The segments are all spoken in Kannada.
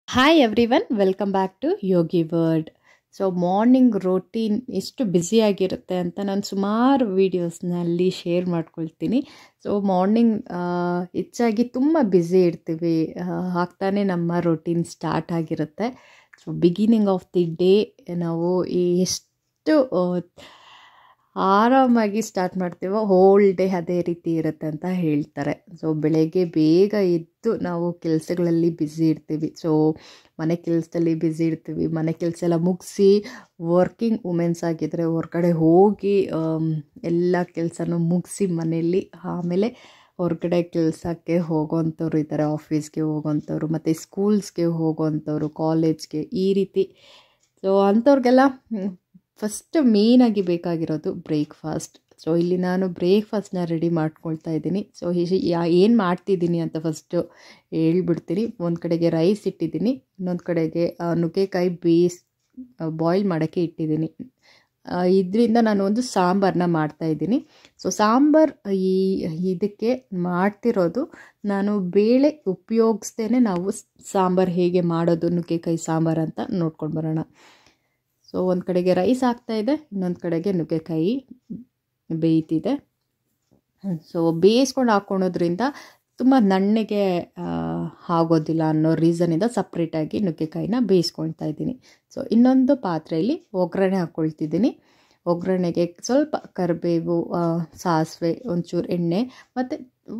Hi everyone welcome back to Yogi world so morning routine ಎಷ್ಟು ಬ್ಯುಸಿಯಾಗಿರುತ್ತೆ ಅಂತ ನಾನು ಸುಮಾರು ವೀಡಿಯೋಸ್ನಲ್ಲಿ ಶೇರ್ ಮಾಡ್ಕೊಳ್ತೀನಿ ಸೊ ಮಾರ್ನಿಂಗ್ ಹೆಚ್ಚಾಗಿ ತುಂಬ ಬ್ಯುಸಿ ಇರ್ತೀವಿ ಆಗ್ತಾನೆ ನಮ್ಮ ರೋಟೀನ್ ಸ್ಟಾರ್ಟ್ ಆಗಿರುತ್ತೆ so beginning of the day ನಾವು ಈ ಎಷ್ಟು ಆ, ಆರಾಮಾಗಿ ಸ್ಟಾರ್ಟ್ ಮಾಡ್ತೀವೋ ಹೋಲ್ ಡೇ ಅದೇ ರೀತಿ ಇರುತ್ತೆ ಅಂತ ಹೇಳ್ತಾರೆ ಸೊ ಬೆಳಗ್ಗೆ ಬೇಗ ಎದ್ದು ನಾವು ಕೆಲಸಗಳಲ್ಲಿ ಬ್ಯುಸಿ ಇರ್ತೀವಿ ಸೊ ಮನೆ ಕೆಲಸದಲ್ಲಿ ಬ್ಯುಸಿ ಇರ್ತೀವಿ ಮನೆ ಕೆಲಸ ಎಲ್ಲ ಮುಗಿಸಿ ವರ್ಕಿಂಗ್ ವುಮೆನ್ಸ್ ಆಗಿದ್ದರೆ ಹೊರ್ಗಡೆ ಹೋಗಿ ಆಮ್, ಎಲ್ಲ ಕೆಲಸನೂ ಮುಗಿಸಿ ಮನೆಯಲ್ಲಿ ಆಮೇಲೆ ಹೊರಗಡೆ ಕೆಲಸಕ್ಕೆ ಹೋಗೋವಂಥವ್ರು ಇದ್ದಾರೆ ಆಫೀಸ್ಗೆ ಹೋಗೋವಂಥವ್ರು ಮತ್ತು ಸ್ಕೂಲ್ಸ್ಗೆ ಹೋಗೋವಂಥವ್ರು ಕಾಲೇಜ್ಗೆ ಈ ರೀತಿ ಸೊ ಅಂಥವ್ರಿಗೆಲ್ಲ ಫಸ್ಟ್ ಮೇಯ್ನಾಗಿ ಬೇಕಾಗಿರೋದು ಬ್ರೇಕ್ಫಾಸ್ಟ್ ಸೊ ಇಲ್ಲಿ ನಾನು ಬ್ರೇಕ್ಫಾಸ್ಟ್ನ ರೆಡಿ ಮಾಡ್ಕೊಳ್ತಾ ಇದ್ದೀನಿ ಸೊ ಯಾ ಏನು ಮಾಡ್ತಿದ್ದೀನಿ ಅಂತ ಫಸ್ಟು ಹೇಳ್ಬಿಡ್ತೀನಿ ಒಂದು ಕಡೆಗೆ ರೈಸ್ ಇಟ್ಟಿದ್ದೀನಿ ಇನ್ನೊಂದು ಕಡೆಗೆ ಆ, ನುಗ್ಗೆಕಾಯಿ ಬೇಯಿಸ್ ಬಾಯ್ಲ್ ಮಾಡೋಕ್ಕೆ ಇಟ್ಟಿದ್ದೀನಿ ಇದರಿಂದ ನಾನು ಒಂದು ಸಾಂಬಾರನ್ನ ಮಾಡ್ತಾ ಇದ್ದೀನಿ ಸೊ ಸಾಂಬಾರ್ ಈ ಇದಕ್ಕೆ ಮಾಡ್ತಿರೋದು ನಾನು ಬೇಳೆ ಉಪಯೋಗಿಸ್ದೇ ನಾವು ಸಾಂಬಾರು ಹೇಗೆ ಮಾಡೋದು ನುಗ್ಗೆಕಾಯಿ ಸಾಂಬಾರು ಅಂತ ನೋಡ್ಕೊಂಡು ಬರೋಣ ಸೊ ಒಂದು ಕಡೆಗೆ ರೈಸ್ ಆಗ್ತಾ ಇದೆ ಇನ್ನೊಂದು ಕಡೆಗೆ ನುಗ್ಗೆಕಾಯಿ ಬೇಯ್ತಿದೆ ಸೊ ಬೇಯಿಸ್ಕೊಂಡು ಹಾಕ್ಕೊಳೋದ್ರಿಂದ ತುಂಬ ನಣ್ಣಗೆ ಆ, ಆಗೋದಿಲ್ಲ ಅನ್ನೋ ರೀಸನಿಂದ ಸಪ್ರೇಟಾಗಿ ನುಗ್ಗೆಕಾಯಿನ ಬೇಯಿಸ್ಕೊಳ್ತಾ ಇದ್ದೀನಿ ಸೊ ಇನ್ನೊಂದು ಪಾತ್ರೆಯಲ್ಲಿ ಒಗ್ಗರಣೆ ಹಾಕ್ಕೊಳ್ತಿದ್ದೀನಿ ಒಗ್ಗರಣೆಗೆ ಸ್ವಲ್ಪ ಕರಿಬೇವು ಆ, ಸಾಸಿವೆ ಒಂಚೂರು ಎಣ್ಣೆ ಮತ್ತು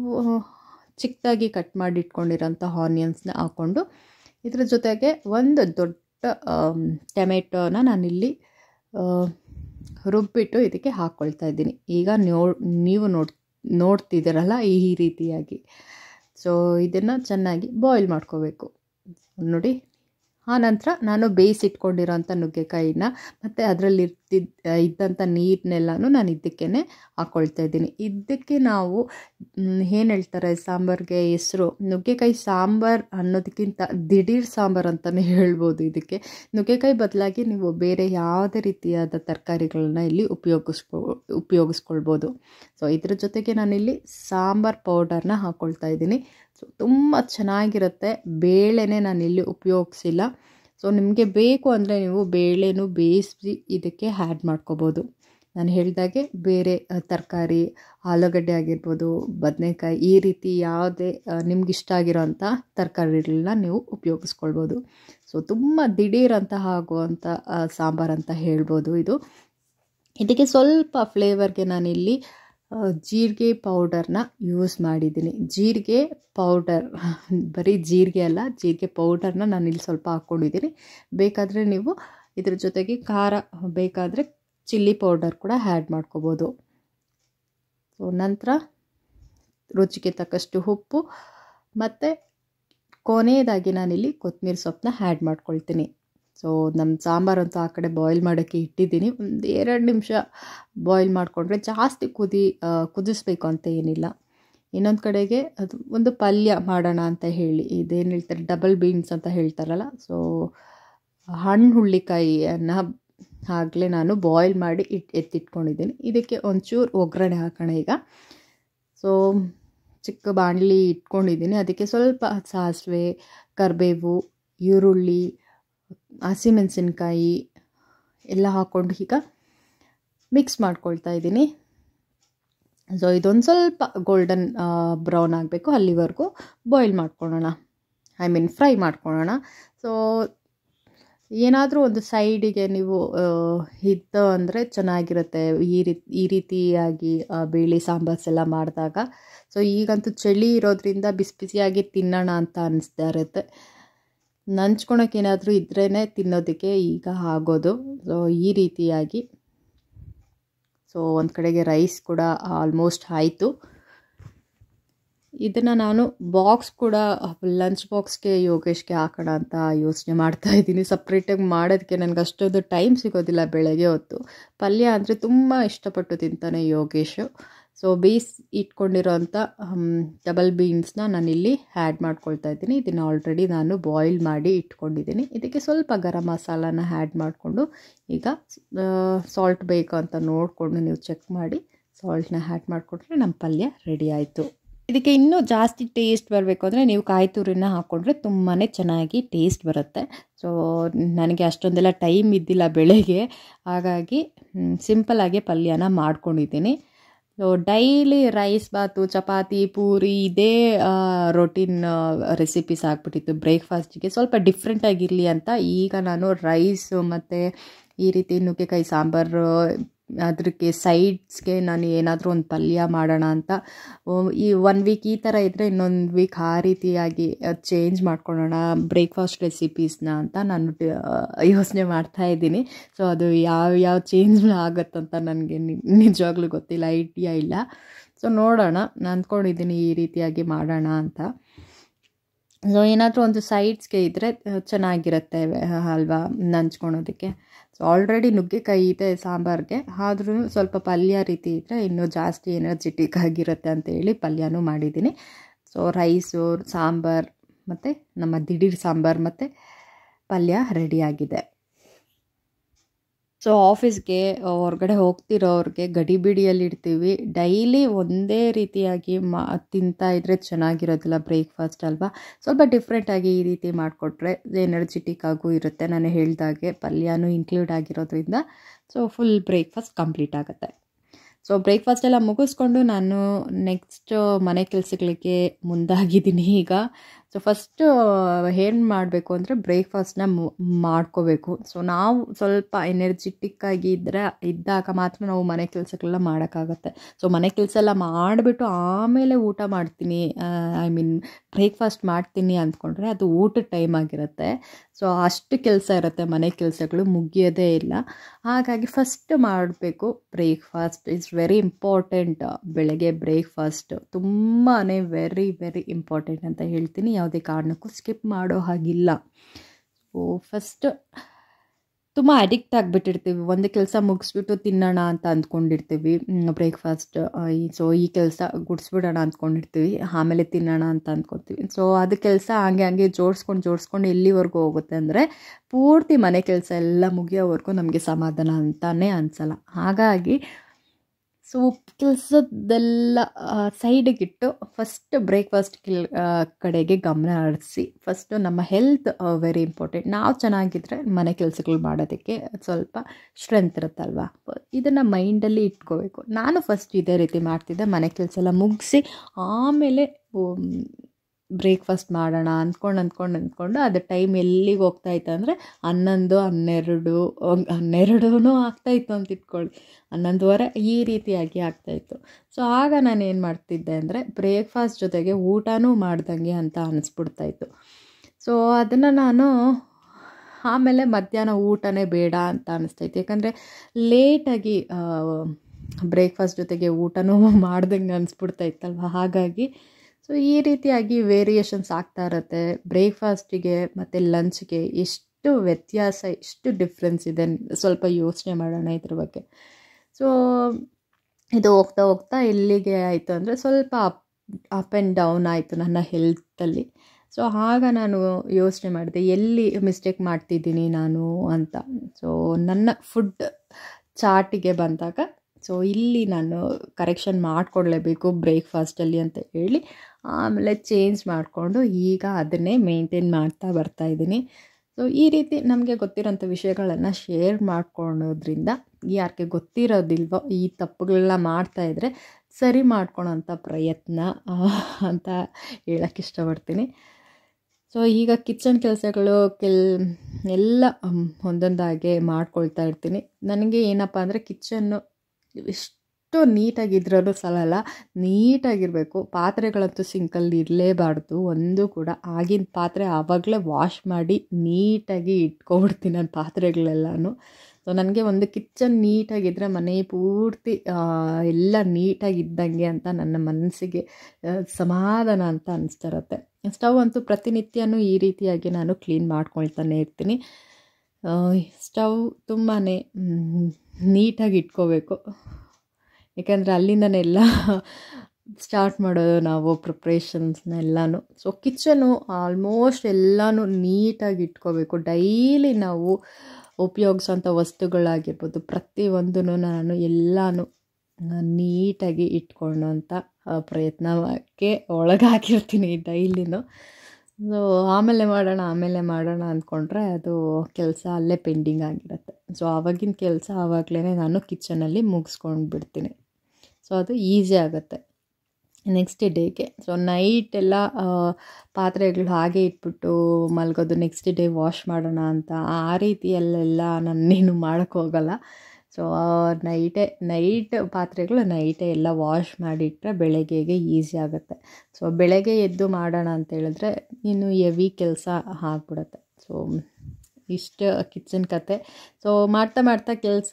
ಚಿಕ್ಕದಾಗಿ ಕಟ್ ಮಾಡಿ ಇಟ್ಕೊಂಡಿರೋಂಥ ಆನಿಯನ್ಸ್ನ ಹಾಕ್ಕೊಂಡು ಇದ್ರ ಜೊತೆಗೆ ಒಂದು ದೊಡ್ಡ ಆಮ್, ಟೊಮೆಟೊನ ನಾನಿಲ್ಲಿ ಆ, ರುಬ್ಬಿಟ್ಟು ಇದಕ್ಕೆ ಹಾಕ್ಕೊಳ್ತಾ ಇದ್ದೀನಿ ಈಗ ನೋ ನೀವು ನೋಡ್ ನೋಡ್ತಿದ್ದೀರಲ್ಲ ಈ ರೀತಿಯಾಗಿ ಸೊ ಇದನ್ನು ಚೆನ್ನಾಗಿ ಬಾಯ್ಲ್ ಮಾಡ್ಕೋಬೇಕು ನೋಡಿ ಆನಂತರ ನಾನು ಬೇಯಿಸಿಟ್ಕೊಂಡಿರೋಂಥ ನುಗ್ಗೆಕಾಯಿನ ಮತ್ತು ಅದರಲ್ಲಿ ಇರ್ತಿದ್ದ ಇದ್ದಂಥ ನೀರನ್ನೆಲ್ಲನೂ ನಾನು ಇದಕ್ಕೇ ಹಾಕ್ಕೊಳ್ತಾ ಇದ್ದೀನಿ ಇದಕ್ಕೆ ನಾವು ಏನು ಹೇಳ್ತಾರೆ ಸಾಂಬಾರಿಗೆ ಹೆಸರು ನುಗ್ಗೆಕಾಯಿ ಸಾಂಬಾರು ಅನ್ನೋದಕ್ಕಿಂತ ದಿಢೀರ್ ಸಾಂಬಾರು ಅಂತಲೇ ಹೇಳ್ಬೋದು ಇದಕ್ಕೆ ನುಗ್ಗೆಕಾಯಿ ಬದಲಾಗಿ ನೀವು ಬೇರೆ ಯಾವುದೇ ರೀತಿಯಾದ ತರಕಾರಿಗಳನ್ನ ಇಲ್ಲಿ ಉಪಯೋಗಿಸ್ಕೊ ಉಪಯೋಗಿಸ್ಕೊಳ್ಬೋದು ಸೊ ಇದ್ರ ಜೊತೆಗೆ ನಾನಿಲ್ಲಿ ಸಾಂಬಾರ್ ಪೌಡರ್ನ ಹಾಕ್ಕೊಳ್ತಾ ಇದ್ದೀನಿ ಸೊ ತುಂಬ ಚೆನ್ನಾಗಿರುತ್ತೆ ಬೇಳೆನೇ ನಾನಿಲ್ಲಿ ಉಪಯೋಗಿಸಿಲ್ಲ ಸೊ ನಿಮಗೆ ಬೇಕು ಅಂದರೆ ನೀವು ಬೇಳೆನೂ ಬೇಯಿಸಿ ಇದಕ್ಕೆ ಆ್ಯಡ್ ಮಾಡ್ಕೋಬೋದು ನಾನು ಹೇಳಿದಾಗೆ ಬೇರೆ ತರಕಾರಿ ಆಲೂಗಡ್ಡೆ ಆಗಿರ್ಬೋದು ಬದನೆಕಾಯಿ ಈ ರೀತಿ ಯಾವುದೇ ನಿಮ್ಗೆ ಇಷ್ಟ ಆಗಿರೋಂಥ ತರಕಾರಿಗಳನ್ನ ನೀವು ಉಪಯೋಗಿಸ್ಕೊಳ್ಬೋದು ಸೊ ತುಂಬ ದಿಢೀರಂತ ಆಗುವಂಥ ಸಾಂಬಾರು ಅಂತ ಹೇಳ್ಬೋದು ಇದು ಇದಕ್ಕೆ ಸ್ವಲ್ಪ ಫ್ಲೇವರ್ಗೆ ನಾನಿಲ್ಲಿ ಆ, ಜೀರಿಗೆ ಪೌಡರ್ನ ಯೂಸ್ ಮಾಡಿದ್ದೀನಿ ಜೀರಿಗೆ ಪೌಡರ್ ಬರೀ ಜೀರಿಗೆ ಅಲ್ಲ ಜೀರಿಗೆ ಪೌಡರ್ನ ನಾನಿಲ್ಲಿ ಸ್ವಲ್ಪ ಹಾಕ್ಕೊಂಡಿದ್ದೀನಿ ಬೇಕಾದರೆ ನೀವು ಇದ್ರ ಜೊತೆಗೆ ಖಾರ ಬೇಕಾದರೆ ಚಿಲ್ಲಿ ಪೌಡರ್ ಕೂಡ ಆ್ಯಡ್ ಮಾಡ್ಕೋಬೋದು ಸೊ ನಂತರ ರುಚಿಗೆ ತಕ್ಕಷ್ಟು ಉಪ್ಪು ಮತ್ತು ಕೊನೆಯದಾಗಿ ನಾನಿಲ್ಲಿ ಕೊತ್ತಂಬರಿ ಸೊಪ್ಪನ್ನ ಆ್ಯಡ್ ಮಾಡ್ಕೊಳ್ತೀನಿ ಸೊ ನಮ್ಮ ಸಾಂಬಾರು ಅಂತೂ ಆ ಕಡೆ ಬಾಯ್ಲ್ ಮಾಡೋಕ್ಕೆ ಇಟ್ಟಿದ್ದೀನಿ ಒಂದು ಎರಡು ನಿಮಿಷ ಬಾಯ್ಲ್ ಮಾಡಿಕೊಂಡ್ರೆ ಜಾಸ್ತಿ ಕುದಿ ಆ, ಕುದಿಸ್ಬೇಕು ಅಂತ ಏನಿಲ್ಲ ಇನ್ನೊಂದು ಕಡೆಗೆ ಅದು ಒಂದು ಪಲ್ಯ ಮಾಡೋಣ ಅಂತ ಹೇಳಿ ಇದೇನು ಹೇಳ್ತಾರೆ ಡಬಲ್ ಬೀನ್ಸ್ ಅಂತ ಹೇಳ್ತಾರಲ್ಲ ಸೊ ಹಣ್ಣು ಹುಳ್ಳಿಕಾಯಿಯನ್ನು ಆಗಲೇ ನಾನು ಬಾಯ್ಲ್ ಮಾಡಿ ಇಟ್ ಎತ್ತಿಟ್ಕೊಂಡಿದ್ದೀನಿ ಇದಕ್ಕೆ ಒಂಚೂರು ಒಗ್ಗರಣೆ ಹಾಕೋಣ ಈಗ ಸೊ ಚಿಕ್ಕ ಬಾಣಲಿ ಇಟ್ಕೊಂಡಿದ್ದೀನಿ ಅದಕ್ಕೆ ಸ್ವಲ್ಪ ಸಾಸಿವೆ ಕರಿಬೇವು ಈರುಳ್ಳಿ ಹಸಿಮೆಣಸಿನ್ಕಾಯಿ ಎಲ್ಲ ಹಾಕ್ಕೊಂಡು ಈಗ ಮಿಕ್ಸ್ ಮಾಡ್ಕೊಳ್ತಾ ಇದ್ದೀನಿ ಸೊ ಇದೊಂದು ಸ್ವಲ್ಪ ಗೋಲ್ಡನ್ ಬ್ರೌನ್ ಆಗಬೇಕು ಅಲ್ಲಿವರೆಗೂ ಬಾಯ್ಲ್ ಮಾಡ್ಕೊಳ್ಳೋಣ ಐ ಮೀನ್ ಫ್ರೈ ಮಾಡ್ಕೊಳ್ಳೋಣ ಸೊ ಏನಾದರೂ ಒಂದು ಸೈಡಿಗೆ ನೀವು ಆ, ಇತ್ತು ಅಂದರೆ ಚೆನ್ನಾಗಿರುತ್ತೆ ಈ ರೀತಿ ಈ ರೀತಿಯಾಗಿ ಆ, ಬೇಳೆ ಸಾಂಬಾರ್ಸ್ ಎಲ್ಲ ಮಾಡಿದಾಗ ಸೊ ಈಗಂತೂ ಚಳಿ ಇರೋದ್ರಿಂದ ಬಿಸಿ ಬಿಸಿಯಾಗಿ ತಿನ್ನೋಣ ಅಂತ ಅನಿಸ್ತಾ ಇರುತ್ತೆ ನಂಚ್ಕೊಳಕ್ಕೆ ಏನಾದರೂ ಇದ್ರೇ ತಿನ್ನೋದಕ್ಕೆ ಈಗ ಆಗೋದು ಸೊ ಈ ರೀತಿಯಾಗಿ ಸೊ ಒಂದು ಕಡೆಗೆ ರೈಸ್ ಕೂಡ ಆಲ್ಮೋಸ್ಟ್ ಆಯಿತು ಇದನ್ನು ನಾನು ಬಾಕ್ಸ್ ಕೂಡ ಲಂಚ್ ಬಾಕ್ಸ್ಗೆ ಯೋಗೇಶ್ಗೆ ಹಾಕೋಣ ಅಂತ ಯೋಚನೆ ಮಾಡ್ತಾ ಇದ್ದೀನಿ ಸಪ್ರೇಟಾಗಿ ಮಾಡೋದಕ್ಕೆ ನನಗೆ ಅಷ್ಟೊಂದು ಟೈಮ್ ಸಿಗೋದಿಲ್ಲ ಬೆಳಗ್ಗೆ ಹೊತ್ತು ಪಲ್ಯ ಅಂದರೆ ತುಂಬ ಇಷ್ಟಪಟ್ಟು ತಿಂತಾನೆ ಯೋಗೇಶು ಸೊ ಬೇಯಿಸಿ ಇಟ್ಕೊಂಡಿರೋಂಥ ಡಬಲ್ ಬೀನ್ಸ್ನ ನಾನಿಲ್ಲಿ ಆ್ಯಡ್ ಮಾಡ್ಕೊಳ್ತಾ ಇದ್ದೀನಿ ಇದನ್ನು ಆಲ್ರೆಡಿ ನಾನು ಬಾಯ್ಲ್ ಮಾಡಿ ಇಟ್ಕೊಂಡಿದ್ದೀನಿ ಇದಕ್ಕೆ ಸ್ವಲ್ಪ ಗರಂ ಮಸಾಲಾನ ಆ್ಯಡ್ ಮಾಡಿಕೊಂಡು ಈಗ ಸಾಲ್ಟ್ ಬೇಕು ಅಂತ ನೋಡಿಕೊಂಡು ನೀವು ಚೆಕ್ ಮಾಡಿ ಸಾಲ್ಟ್ನ ಆ್ಯಡ್ ಮಾಡಿಕೊಟ್ರೆ ನಮ್ಮ ಪಲ್ಯ ರೆಡಿ ಆಯಿತು ಇದಕ್ಕೆ ಇನ್ನೂ ಜಾಸ್ತಿ ಟೇಸ್ಟ್ ಬರಬೇಕು ಅಂದರೆ ನೀವು ಕಾಯಿ ತುರಿನ ಹಾಕ್ಕೊಂಡ್ರೆ ತುಂಬಾ ಚೆನ್ನಾಗಿ ಟೇಸ್ಟ್ ಬರುತ್ತೆ ಸೊ ನನಗೆ ಅಷ್ಟೊಂದೆಲ್ಲ ಟೈಮ್ ಇದ್ದಿಲ್ಲ ಬೆಳಗ್ಗೆ ಹಾಗಾಗಿ ಸಿಂಪಲ್ಲಾಗಿ ಪಲ್ಯನ ಮಾಡ್ಕೊಂಡಿದ್ದೀನಿ so daily rice bath chapati puri ಇದೇ ರೊಟೀನ್ ರೆಸಿಪೀಸ್ ಆಗಿಬಿಟ್ಟಿತ್ತು ಬ್ರೇಕ್ಫಾಸ್ಟಿಗೆ ಸ್ವಲ್ಪ ಡಿಫ್ರೆಂಟಾಗಿರಲಿ ಅಂತ ಈಗ ನಾನು ರೈಸು ಮತ್ತು ಈ ರೀತಿ ನುಗ್ಗೆಕಾಯಿ ಸಾಂಬಾರು ಅದಕ್ಕೆ ಸೈಡ್ಸ್ಗೆ ನಾನು ಏನಾದರೂ ಒಂದು ಪಲ್ಯ ಮಾಡೋಣ ಅಂತ ಈ ಒನ್ ವೀಕ್ ಈ ಥರ ಇದ್ದರೆ ಇನ್ನೊಂದು ವೀಕ್ ಆ ರೀತಿಯಾಗಿ ಚೇಂಜ್ ಮಾಡ್ಕೊಳ್ಳೋಣ ಬ್ರೇಕ್ಫಾಸ್ಟ್ ರೆಸಿಪೀಸ್ನ ಅಂತ ನಾನು ಯೋಚನೆ ಮಾಡ್ತಾ ಇದ್ದೀನಿ ಸೊ ಅದು ಯಾವ ಯಾವ ಚೇಂಜ್ ಆಗುತ್ತಂತ ನನಗೆ ನಿಜವಾಗ್ಲೂ ಗೊತ್ತಿಲ್ಲ ಐಡಿಯಾ ಇಲ್ಲ ಸೊ ನೋಡೋಣ ನಾನು ಅಂದ್ಕೊಂಡಿದ್ದೀನಿ ಈ ರೀತಿಯಾಗಿ ಮಾಡೋಣ ಅಂತ ಸೊ ಏನಾದರೂ ಒಂದು ಸೈಡ್ಸ್ಗೆ ಇದ್ದರೆ ಚೆನ್ನಾಗಿರುತ್ತೆ ಅಲ್ವಾ ನಂಚ್ಕೊಳೋದಕ್ಕೆ ಸೊ ಆಲ್ರೆಡಿ ನುಗ್ಗೆಕಾಯಿ ಇದೆ ಸಾಂಬಾರಿಗೆ ಆದ್ರೂ ಸ್ವಲ್ಪ ಪಲ್ಯ ರೀತಿ ಇದ್ದರೆ ಇನ್ನೂ ಜಾಸ್ತಿ ಎನರ್ಜೆಟಿಕ್ ಆಗಿರುತ್ತೆ ಅಂತೇಳಿ ಪಲ್ಯನೂ ಮಾಡಿದ್ದೀನಿ ಸೊ ರೈಸು ಸಾಂಬಾರು ಮತ್ತು ನಮ್ಮ ದಿಢೀರ್ ಸಾಂಬಾರು ಮತ್ತು ಪಲ್ಯ ರೆಡಿಯಾಗಿದೆ ಸೊ ಆಫೀಸ್ಗೆ ಹೊರಗಡೆ ಹೋಗ್ತಿರೋರಿಗೆ ಗಡಿಬಿಡಿಯಲ್ಲಿ ಇಡ್ತೀವಿ ಡೈಲಿ ಒಂದೇ ರೀತಿಯಾಗಿ ಮಾ ತಿಂತಾ ಇದ್ದರೆ ಚೆನ್ನಾಗಿರೋದಿಲ್ಲ ಬ್ರೇಕ್ಫಾಸ್ಟ್ ಅಲ್ವಾ ಸ್ವಲ್ಪ ಡಿಫ್ರೆಂಟಾಗಿ ಈ ರೀತಿ ಮಾಡಿಕೊಟ್ರೆ ಎನರ್ಜೆಟಿಕ್ ಆಗೂ ಇರುತ್ತೆ ನಾನು ಹೇಳ್ದಾಗೆ ಪಲ್ಯನೂ ಇನ್ಕ್ಲೂಡ್ ಆಗಿರೋದ್ರಿಂದ ಸೊ ಫುಲ್ ಬ್ರೇಕ್ಫಾಸ್ಟ್ ಕಂಪ್ಲೀಟ್ ಆಗುತ್ತೆ ಸೊ ಬ್ರೇಕ್ಫಾಸ್ಟ್ ಎಲ್ಲ ಮುಗಿಸ್ಕೊಂಡು ನಾನು ನೆಕ್ಸ್ಟ್ ಮನೆ ಕೆಲಸಗಳಿಗೆ ಮುಂದಾಗಿದ್ದೀನಿ ಈಗ ಸೊ ಫಸ್ಟು ಏನು ಮಾಡಬೇಕು ಅಂದರೆ ಬ್ರೇಕ್ಫಾಸ್ಟ್ನ ಮಾಡ್ಕೋಬೇಕು ಸೊ ನಾವು ಸ್ವಲ್ಪ ಎನರ್ಜಿಟಿಕ್ ಆಗಿ ಇದ್ದರೆ ಇದ್ದಾಗ ಮಾತ್ರ ನಾವು ಮನೆ ಕೆಲಸಗಳೆಲ್ಲ ಮಾಡೋಕ್ಕಾಗತ್ತೆ ಸೊ ಮನೆ ಕೆಲಸ ಎಲ್ಲ ಮಾಡಿಬಿಟ್ಟು ಆಮೇಲೆ ಊಟ ಮಾಡ್ತೀನಿ ಐ ಮೀನ್ ಬ್ರೇಕ್ಫಾಸ್ಟ್ ಮಾಡ್ತೀನಿ ಅಂದ್ಕೊಂಡ್ರೆ ಅದು ಊಟದ ಟೈಮ್ ಆಗಿರುತ್ತೆ ಸೊ ಅಷ್ಟು ಕೆಲಸ ಇರುತ್ತೆ ಮನೆ ಕೆಲಸಗಳು ಮುಗಿಯೋದೇ ಇಲ್ಲ ಹಾಗಾಗಿ ಫಸ್ಟ್ ಮಾಡಬೇಕು ಬ್ರೇಕ್ಫಾಸ್ಟ್ ಇಸ್ ವೆರಿ ಇಂಪಾರ್ಟೆಂಟ್ ಬೆಳಗ್ಗೆ ಬ್ರೇಕ್ಫಾಸ್ಟ್ ತುಂಬಾ ವೆರಿ ವೆರಿ ಇಂಪಾರ್ಟೆಂಟ್ ಅಂತ ಹೇಳ್ತೀನಿ ಯಾವುದೇ ಕಾರಣಕ್ಕೂ ಸ್ಕಿಪ್ ಮಾಡೋ ಹಾಗಿಲ್ಲ ಸೊ ಫಸ್ಟ್ ತುಂಬ ಅಡಿಕ್ಟ್ ಆಗಿಬಿಟ್ಟಿರ್ತೀವಿ ಒಂದು ಕೆಲಸ ಮುಗಿಸ್ಬಿಟ್ಟು ತಿನ್ನೋಣ ಅಂತ ಅಂದ್ಕೊಂಡಿರ್ತೀವಿ ಬ್ರೇಕ್ಫಾಸ್ಟ್ ಸೊ ಈ ಕೆಲಸ ಗುಡಿಸ್ಬಿಡೋಣ ಅಂದ್ಕೊಂಡಿರ್ತೀವಿ ಆಮೇಲೆ ತಿನ್ನೋಣ ಅಂತ ಅಂದ್ಕೊತೀವಿ ಸೊ ಅದು ಕೆಲಸ ಹಂಗೆ ಹಂಗೆ ಜೋಡಿಸ್ಕೊಂಡು ಜೋಡಿಸ್ಕೊಂಡು ಎಲ್ಲಿವರೆಗೂ ಹೋಗುತ್ತೆ ಅಂದರೆ ಪೂರ್ತಿ ಮನೆ ಕೆಲಸ ಎಲ್ಲ ಮುಗಿಯೋವರೆಗೂ ನಮಗೆ ಸಮಾಧಾನ ಅಂತಲೇ ಅನಿಸಲ್ಲ ಹಾಗಾಗಿ ಸೊ ಕೆಲಸದೆಲ್ಲ ಸೈಡಿಗಿಟ್ಟು ಫಸ್ಟ್ ಬ್ರೇಕ್ಫಾಸ್ಟ್ ಕಿಲ್ ಕಡೆಗೆ ಗಮನ ಹರಿಸಿ ಫಸ್ಟು ನಮ್ಮ ಹೆಲ್ತ್ ವೆರಿ ಇಂಪಾರ್ಟೆಂಟ್ ನಾವು ಚೆನ್ನಾಗಿದ್ದರೆ ಮನೆ ಕೆಲಸಗಳು ಮಾಡೋದಕ್ಕೆ ಸ್ವಲ್ಪ ಸ್ಟ್ರೆಂತ್ ಇರುತ್ತಲ್ವ ಇದನ್ನು ಮೈಂಡಲ್ಲಿ ಇಟ್ಕೋಬೇಕು ನಾನು ಫಸ್ಟ್ ಇದೇ ರೀತಿ ಮಾಡ್ತಿದ್ದೆ ಮನೆ ಕೆಲಸ ಎಲ್ಲ ಮುಗಿಸಿ ಆಮೇಲೆ ಬ್ರೇಕ್ಫಾಸ್ಟ್ ಮಾಡೋಣ ಅಂದ್ಕೊಂಡು ಅಂದ್ಕೊಂಡು ಅಂದ್ಕೊಂಡು ಅದು ಟೈಮ್ ಎಲ್ಲಿಗೆ ಹೋಗ್ತಾಯಿತ್ತು ಅಂದರೆ ಹನ್ನೊಂದು ಹನ್ನೆರಡು ಹನ್ನೆರಡೂ ಆಗ್ತಾಯಿತ್ತು ಅಂತ ಇಟ್ಕೊಳ್ಳಿ ಹನ್ನೊಂದುವರೆ ಈ ರೀತಿಯಾಗಿ ಆಗ್ತಾಯಿತ್ತು ಸೊ ಆಗ ನಾನು ಏನು ಮಾಡ್ತಿದ್ದೆ ಅಂದರೆ ಬ್ರೇಕ್ಫಾಸ್ಟ್ ಜೊತೆಗೆ ಊಟನೂ ಮಾಡ್ದಂಗೆ ಅಂತ ಅನಿಸ್ಬಿಡ್ತಾಯಿತ್ತು ಸೊ ಅದನ್ನು ನಾನು ಆಮೇಲೆ ಮಧ್ಯಾಹ್ನ ಊಟನೇ ಬೇಡ ಅಂತ ಅನಿಸ್ತೈತೆ ಯಾಕಂದರೆ ಲೇಟಾಗಿ ಬ್ರೇಕ್ಫಾಸ್ಟ್ ಜೊತೆಗೆ ಊಟನೂ ಮಾಡ್ದಂಗೆ ಅನಿಸ್ಬಿಡ್ತಾ ಇತ್ತಲ್ವ ಹಾಗಾಗಿ ಸೊ ಈ ರೀತಿಯಾಗಿ ವೇರಿಯೇಷನ್ಸ್ ಆಗ್ತಾ ಇರುತ್ತೆ ಬ್ರೇಕ್ಫಾಸ್ಟಿಗೆ ಮತ್ತು ಲಂಚ್ಗೆ ಎಷ್ಟು ವ್ಯತ್ಯಾಸ ಎಷ್ಟು ಡಿಫ್ರೆನ್ಸ್ ಇದೆ ಸ್ವಲ್ಪ ಯೋಚನೆ ಮಾಡೋಣ ಇದ್ರ ಬಗ್ಗೆ ಸೊ ಇದು ಹೋಗ್ತಾ ಹೋಗ್ತಾ ಎಲ್ಲಿಗೆ ಆಯಿತು ಅಂದರೆ ಸ್ವಲ್ಪ ಅಪ್ ಅಪ್ ಆ್ಯಂಡ್ ಡೌನ್ ಆಯಿತು ನನ್ನ ಹೆಲ್ತಲ್ಲಿ ಸೊ ಆಗ ನಾನು ಯೋಚನೆ ಮಾಡಿದೆ ಎಲ್ಲಿ ಮಿಸ್ಟೇಕ್ ಮಾಡ್ತಿದ್ದೀನಿ ನಾನು ಅಂತ ಸೊ ನನ್ನ ಫುಡ್ ಚಾಟಿಗೆ ಬಂದಾಗ ಸೊ ಇಲ್ಲಿ ನಾನು ಕರೆಕ್ಷನ್ ಮಾಡಿಕೊಡ್ಲೇಬೇಕು ಬ್ರೇಕ್ಫಾಸ್ಟಲ್ಲಿ ಅಂತ ಹೇಳಿ ಆಮೇಲೆ ಚೇಂಜ್ ಮಾಡಿಕೊಂಡು ಈಗ ಅದನ್ನೇ ಮೇಂಟೈನ್ ಮಾಡ್ತಾ ಬರ್ತಾಯಿದ್ದೀನಿ ಸೊ ಈ ರೀತಿ ನಮಗೆ ಗೊತ್ತಿರೋಂಥ ವಿಷಯಗಳನ್ನು ಶೇರ್ ಮಾಡ್ಕೊಳೋದ್ರಿಂದ ಯಾರಿಗೆ ಗೊತ್ತಿರೋದಿಲ್ವೋ ಈ ತಪ್ಪುಗಳನ್ನ ಮಾಡ್ತಾಯಿದ್ರೆ ಸರಿ ಮಾಡ್ಕೊಳೋಂಥ ಪ್ರಯತ್ನ ಅಂತ ಹೇಳೋಕ್ಕೆ ಇಷ್ಟಪಡ್ತೀನಿ ಸೊ ಈಗ ಕಿಚನ್ ಕೆಲಸಗಳು ಕೆಲ್ ಎಲ್ಲ ಒಂದೊಂದಾಗೆ ಮಾಡ್ಕೊಳ್ತಾ ಇರ್ತೀನಿ ನನಗೆ ಏನಪ್ಪ ಅಂದರೆ ಕಿಚನ್ನು ಎಷ್ಟು ನೀಟಾಗಿದ್ರೂ ಸಲಲ್ಲ ನೀಟಾಗಿರಬೇಕು ಪಾತ್ರೆಗಳಂತೂ ಸಿಂಕಲ್ಲಿ ಇರಲೇಬಾರ್ದು ಒಂದು ಕೂಡ ಆಗಿನ ಪಾತ್ರೆ ಆವಾಗಲೇ ವಾಶ್ ಮಾಡಿ ನೀಟಾಗಿ ಇಟ್ಕೊಬಿಡ್ತೀನಿ ನಾನು ಪಾತ್ರೆಗಳೆಲ್ಲನೂ ಸೊ ನನಗೆ ಒಂದು ಕಿಚನ್ ನೀಟಾಗಿದ್ದರೆ ಮನೆ ಪೂರ್ತಿ ಎಲ್ಲ ನೀಟಾಗಿದ್ದಂಗೆ ಅಂತ ನನ್ನ ಮನಸ್ಸಿಗೆ ಸಮಾಧಾನ ಅಂತ ಅನಿಸ್ತಾ ಇರುತ್ತೆ ಸ್ಟವ್ ಅಂತೂ ಪ್ರತಿನಿತ್ಯನೂ ಈ ರೀತಿಯಾಗಿ ನಾನು ಕ್ಲೀನ್ ಮಾಡ್ಕೊಳ್ತಾನೆ ಇರ್ತೀನಿ ಸ್ಟವ್ ತುಂಬಾ ನೀಟಾಗಿ ಇಟ್ಕೋಬೇಕು ಯಾಕೆಂದರೆ ಅಲ್ಲಿಂದನೇ ಎಲ್ಲ ಸ್ಟಾರ್ಟ್ ಮಾಡೋದು ನಾವು ಪ್ರಿಪ್ರೇಷನ್ಸ್ನ ಎಲ್ಲನೂ ಸೊ ಕಿಚನು ಆಲ್ಮೋಸ್ಟ್ ಎಲ್ಲನೂ ನೀಟಾಗಿ ಇಟ್ಕೋಬೇಕು ಡೈಲಿ ನಾವು ಉಪಯೋಗಿಸೋಂಥ ವಸ್ತುಗಳಾಗಿರ್ಬೋದು ಪ್ರತಿಯೊಂದೂ ನಾನು ಎಲ್ಲನೂ ನೀಟಾಗಿ ಇಟ್ಕೊಳ್ಳೋಂಥ ಪ್ರಯತ್ನಕ್ಕೆ ಒಳಗಾಗಿರ್ತೀನಿ ಡೈಲಿನೂ ಸೊ ಆಮೇಲೆ ಮಾಡೋಣ ಆಮೇಲೆ ಮಾಡೋಣ ಅಂದ್ಕೊಂಡ್ರೆ ಅದು ಕೆಲಸ ಅಲ್ಲೇ ಪೆಂಡಿಂಗ್ ಆಗಿರುತ್ತೆ ಸೊ ಆವಾಗಿನ ಕೆಲಸ ಆವಾಗಲೇ ನಾನು ಕಿಚನಲ್ಲಿ ಮುಗಿಸ್ಕೊಂಡು ಬಿಡ್ತೀನಿ ಸೊ ಅದು ಈಸಿ ಆಗುತ್ತೆ ನೆಕ್ಸ್ಟ್ ಡೇಗೆ ಸೊ ನೈಟ್ ಎಲ್ಲ ಪಾತ್ರೆಗಳು ಹಾಗೆ ಇಟ್ಬಿಟ್ಟು ಮಲ್ಗೋದು ನೆಕ್ಸ್ಟ್ ಡೇ ವಾಶ್ ಮಾಡೋಣ ಅಂತ ಆ ರೀತಿಯಲ್ಲೆಲ್ಲ ನಾನೇನು ಮಾಡೋಕ್ಕೆ ಹೋಗಲ್ಲ ಸೊ ನೈಟೇ ನೈಟ್ ಪಾತ್ರೆಗಳು ನೈಟೇ ಎಲ್ಲ ವಾಶ್ ಮಾಡಿಟ್ರೆ ಬೆಳಗ್ಗೆಗೆ ಈಸಿ ಆಗುತ್ತೆ ಸೊ ಬೆಳಗ್ಗೆ ಎದ್ದು ಮಾಡೋಣ ಅಂತ ಹೇಳಿದ್ರೆ ಇನ್ನು ಎವಿ ಕೆಲಸ ಆಗ್ಬಿಡುತ್ತೆ ಸೊ ಇಷ್ಟು ಕಿಚನ್ ಕತೆ ಸೊ ಮಾಡ್ತಾ ಮಾಡ್ತಾ ಕೆಲಸ